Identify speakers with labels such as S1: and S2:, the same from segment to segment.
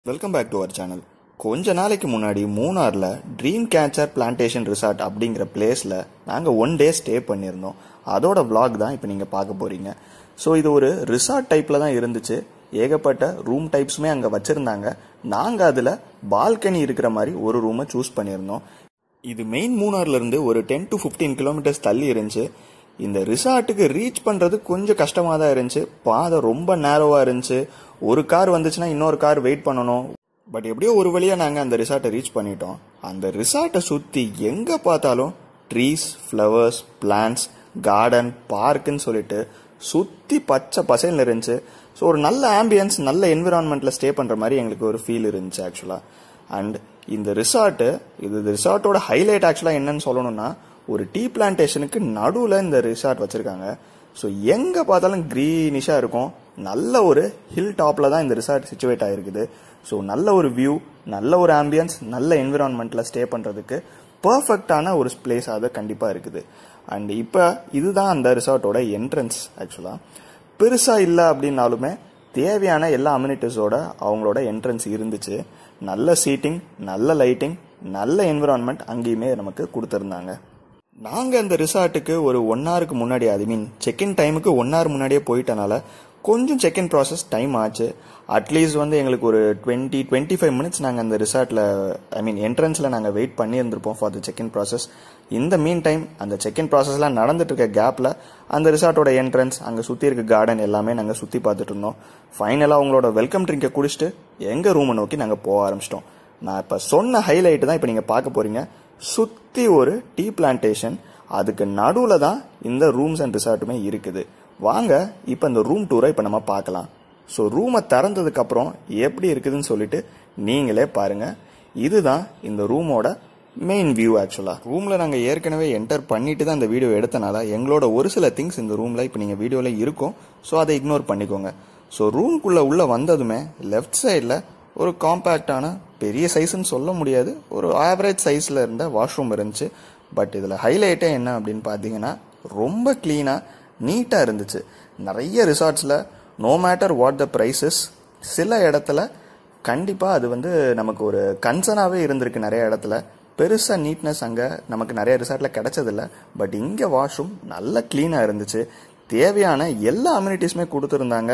S1: welcome back to our channel கொஞ்ச நாளைக்கு முன்னாடி மூணாரில் ட்ரீம் கேச்சர் பிளான்டேஷன் ரிசார்ட் அப்படிங்கிற பிளேஸில் நாங்கள் ஒன் டே ஸ்டே பண்ணியிருந்தோம் அதோட vlog தான் இப்போ நீங்கள் பார்க்க போகிறீங்க ஸோ இது ஒரு ரிசார்ட் டைப்பில் தான் இருந்துச்சு ஏகப்பட்ட ரூம் டைப்ஸுமே அங்கே வச்சுருந்தாங்க நாங்கள் அதில் பால்கனி இருக்கிற மாதிரி ஒரு ரூமை சூஸ் பண்ணியிருந்தோம் இது மெயின் மூணார்ல இருந்து ஒரு டென் டு ஃபிஃப்டீன் கிலோமீட்டர்ஸ் தள்ளி இருந்துச்சு இந்த ரிசார்ட்டுக்கு ரீச் பண்றது கொஞ்சம் கஷ்டமா தான் இருந்துச்சு பாதை ரொம்ப நேரோவா இருந்துச்சு ஒரு கார் வந்துச்சுன்னா இன்னொரு கார் வெயிட் பண்ணணும் பட் எப்படியோ ஒரு வழியா நாங்க அந்த ரிசார்ட்டை ரீச் பண்ணிட்டோம் அந்த ரிசார்ட்டை சுத்தி எங்க பார்த்தாலும் ட்ரீஸ் ஃப்ளவர்ஸ் பிளான்ஸ் கார்டன் பார்க்குன்னு சொல்லிட்டு சுத்தி பச்சை பசையில் இருந்துச்சு ஸோ ஒரு நல்ல ஆம்பியன்ஸ் நல்ல என்விரான்மெண்ட்ல ஸ்டே பண்ற மாதிரி எங்களுக்கு ஒரு ஃபீல் இருந்துச்சு ஆக்சுவலா அண்ட் இந்த ரிசார்ட்டு இது ரிசார்ட்டோட ஹைலைட் ஆக்சுவலாக என்னன்னு சொல்லணும்னா ஒரு டீ பிளான்டேஷனுக்கு நடுவில் இந்த ரிசார்ட் வச்சிருக்காங்க ஸோ எங்கே பார்த்தாலும் க்ரீனிஷாக இருக்கும் நல்ல ஒரு ஹில் டாப்பில் தான் இந்த ரிசார்ட் சுச்சுவேட் ஆகிருக்குது ஸோ நல்ல ஒரு வியூ நல்ல ஒரு ஆம்பியன்ஸ் நல்ல என்விரான்மெண்ட்டில் ஸ்டே பண்ணுறதுக்கு பர்ஃபெக்டான ஒரு பிளேஸ் அது கண்டிப்பாக இருக்குது அண்ட் இப்போ இதுதான் அந்த ரிசார்ட்டோட என்ட்ரன்ஸ் ஆக்சுவலாக பெருசாக இல்லை அப்படின்னாலுமே தேவையான எல்லா அம்யூனிட்டிஸோட அவங்களோட என்ட்ரன்ஸ் இருந்துச்சு நல்ல சீட்டிங் நல்ல லைட்டிங் நல்ல என்விரான்மெண்ட் அங்கேயுமே நமக்கு கொடுத்துருந்தாங்க நாங்கள் அந்த ரிசார்ட்டுக்கு ஒரு ஒன் ஹவருக்கு முன்னாடி ஐ மீன் செக்இன் டைமுக்கு ஒன் ஹவர் முன்னாடியே போயிட்டனால கொஞ்சம் செக்இன் ப்ராசஸ் டைம் ஆச்சு அட்லீஸ்ட் வந்து எங்களுக்கு ஒரு டுவெண்ட்டி டுவெண்ட்டி ஃபைவ் மினிட்ஸ் நாங்கள் அந்த ரிசார்ட்டில் ஐ மீன் என்ட்ரன்ஸில் நாங்கள் வெயிட் பண்ணியிருந்திருப்போம் ஃபார் த செக்இன் ப்ராசஸ் இந்த மீன் டைம் அந்த செக்இன் ப்ராசஸ்லாம் நடந்துட்டு இருக்க கேப்பில் அந்த ரிசார்ட்டோட என்ட்ரன்ஸ் அங்கே சுற்றி இருக்க கார்டன் எல்லாமே நாங்கள் சுற்றி பார்த்துட்டு இருந்தோம் ஃபைனலாக அவங்களோட வெல்கம் ட்ரிங்கை குடிச்சிட்டு எங்கள் ரூமை நோக்கி நாங்கள் போக ஆரம்பிச்சிட்டோம் நான் இப்போ சொன்ன ஹைலைட் தான் இப்போ நீங்கள் பார்க்க போகிறீங்க சுற்றி ஒரு டீ பிளான்டேஷன் அதுக்கு நடுவில் தான் இந்த ரூம்ஸ் அண்ட் ரிசார்ட்டுமே இருக்குது வாங்க இப்போ இந்த ரூம் டூரை இப்போ நம்ம பார்க்கலாம் ஸோ ரூமை திறந்ததுக்கு அப்புறம் எப்படி இருக்குதுன்னு சொல்லிட்டு நீங்களே பாருங்க இதுதான் இந்த ரூமோட மெயின் வியூ ஆக்சுவலா ரூம்ல நாங்க ஏற்கனவே என்டர் பண்ணிட்டு தான் இந்த வீடியோ எடுத்தனால எங்களோட ஒரு சில திங்ஸ் இந்த ரூம்ல இப்போ நீங்க வீடியோல இருக்கும் ஸோ அதை இக்னோர் பண்ணிக்கோங்க ஸோ ரூம்குள்ள உள்ள வந்ததுமே லெஃப்ட் சைடில் ஒரு காம்பேக்டான பெரிய சைஸ்ன்னு சொல்ல முடியாது ஒரு ஆவரேஜ் சைஸ்ல இருந்த வாஷ்ரூம் இருந்துச்சு பட் இதில் ஹைலைட்டே என்ன அப்படின்னு பார்த்தீங்கன்னா ரொம்ப க்ளீனாக நீட்டாக இருந்துச்சு நிறைய ரிசார்ட்ஸில் no matter what the prices சில இடத்துல கண்டிப்பாக அது வந்து நமக்கு ஒரு கன்சர்னாகவே இருந்திருக்கு நிறைய இடத்துல பெருசாக நீட்னஸ் அங்கே நமக்கு நிறைய ரிசார்ட்டில் கிடைச்சதில்ல பட் இங்கே வாஷ்ரூம் நல்ல க்ளீனாக இருந்துச்சு தேவையான எல்லா அம்யூனிட்டிஸுமே கொடுத்துருந்தாங்க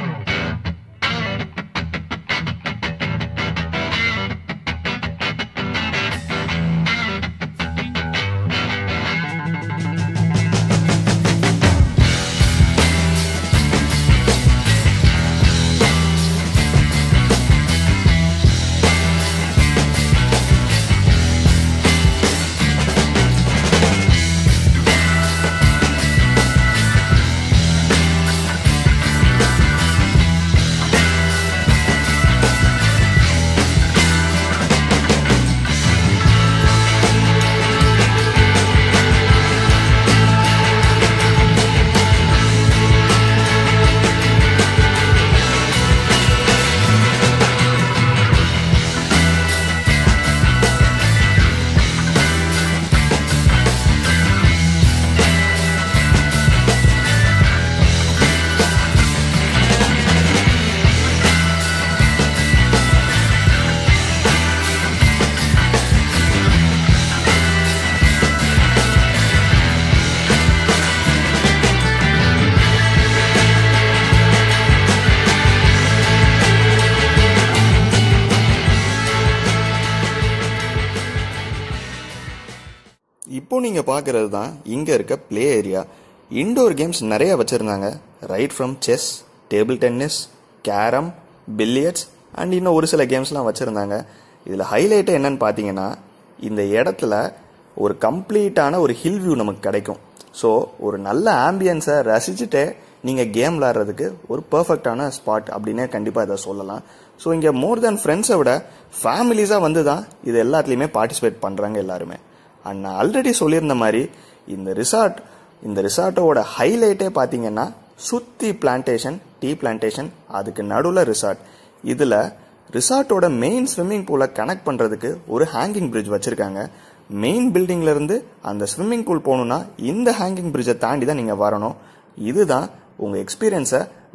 S1: இப்போ நீங்க பார்க்கறது தான் இங்க இருக்க ப்ளே ஏரியா இன்டோர் கேம்ஸ் நிறைய வச்சிருந்தாங்க right from chess table tennis carrom billiards and இன்னும் ஒரு சில கேம்ஸ்லாம் வச்சிருந்தாங்க இதுல ஹைலைட்டே என்னன்னு பார்த்தீங்கன்னா இந்த இடத்துல ஒரு கம்ப்ளீட்டான ஒரு ஹில் வியூ நமக்கு கிடைக்கும் ஸோ ஒரு நல்ல ஆம்பியன்ஸை ரசிச்சுட்டே நீங்கள் கேம் விளாட்றதுக்கு ஒரு பர்ஃபெக்டான ஸ்பாட் அப்படின்னே கண்டிப்பாக இதை சொல்லலாம் ஸோ இங்கே மோர் தென் ஃப்ரெண்ட்ஸை விட ஃபேமிலிஸாக வந்து தான் இது எல்லாத்துலேயுமே பார்ட்டிசிபேட் பண்ணுறாங்க எல்லாருமே அண்ட் நான் ஆல்ரெடி சொல்லியிருந்த மாதிரி இந்த ரிசார்ட் இந்த ரிசார்ட்டோட ஹைலைட்டே பார்த்தீங்கன்னா சுத்தி பிளான்டேஷன் டீ பிளான்டேஷன் அதுக்கு நடுவில் ரிசார்ட் இதில் ரிசார்ட்டோட மெயின் ஸ்விம்மிங் பூலை கனெக்ட் பண்ணுறதுக்கு ஒரு ஹேங்கிங் பிரிட்ஜ் வச்சுருக்காங்க மெயின் பில்டிங்ல இருந்து அந்த ஸ்விம்மிங் பூல் போகணும்னா இந்த ஹேங்கிங் பிரிட்ஜை தாண்டி தான் நீங்கள் வரணும் இதுதான் உங்கள் எக்ஸ்பீரியன்ஸை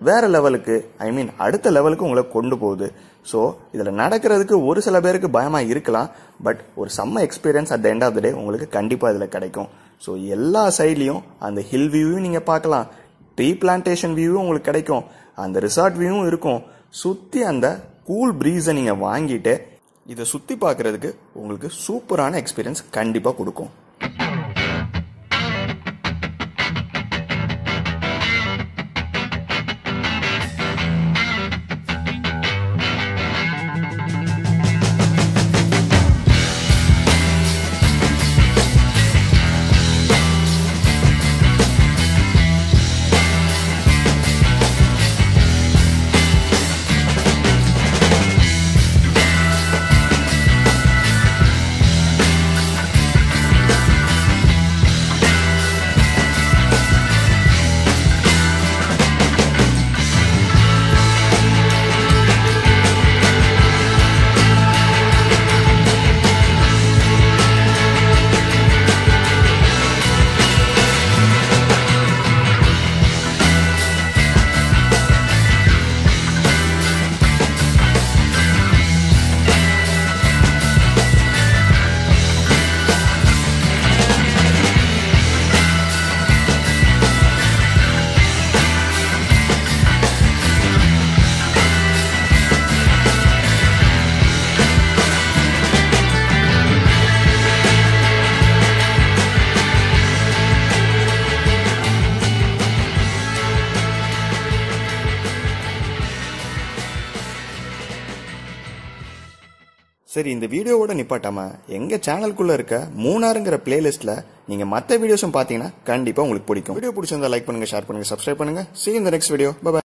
S1: வேற லெவலுக்கு ஐ மீன் அடுத்த லெவலுக்கு உங்களை கொண்டு போகுது ஸோ இதில் நடக்கிறதுக்கு ஒரு சில பேருக்கு பயமாக இருக்கலாம் பட் ஒரு செம்ம experience at the end of the day உங்களுக்கு கண்டிப்பாக இதில் கிடைக்கும் ஸோ எல்லா சைட்லேயும் அந்த ஹில் வியூவையும் நீங்கள் பார்க்கலாம் ட்ரீ பிளான்டேஷன் வியூவும் உங்களுக்கு கிடைக்கும் அந்த ரிசார்ட் வியூவும் இருக்கும் சுற்றி அந்த கூல் ப்ரீஸை நீங்கள் வாங்கிட்டு இதை சுற்றி பார்க்குறதுக்கு உங்களுக்கு சூப்பரான எக்ஸ்பீரியன்ஸ் கண்டிப்பாக கொடுக்கும் சரி இந்த வீடியோவோட நிப்பாட்டாம எங்க சேனலுக்குள்ள இருக்க மூணாருங்கிற பிளேலிஸ்ட்ல நீங்க மத்த வீடியோஸும் பாத்தீங்கன்னா கண்டிப்பா உங்களுக்கு பிடிக்கும் வீடியோ பிடிச்சிருந்தா லைக் பண்ணுங்க ஷேர் பண்ணுங்க சப்ஸ்கிரைப் பண்ணுங்க see you in the next video bye bye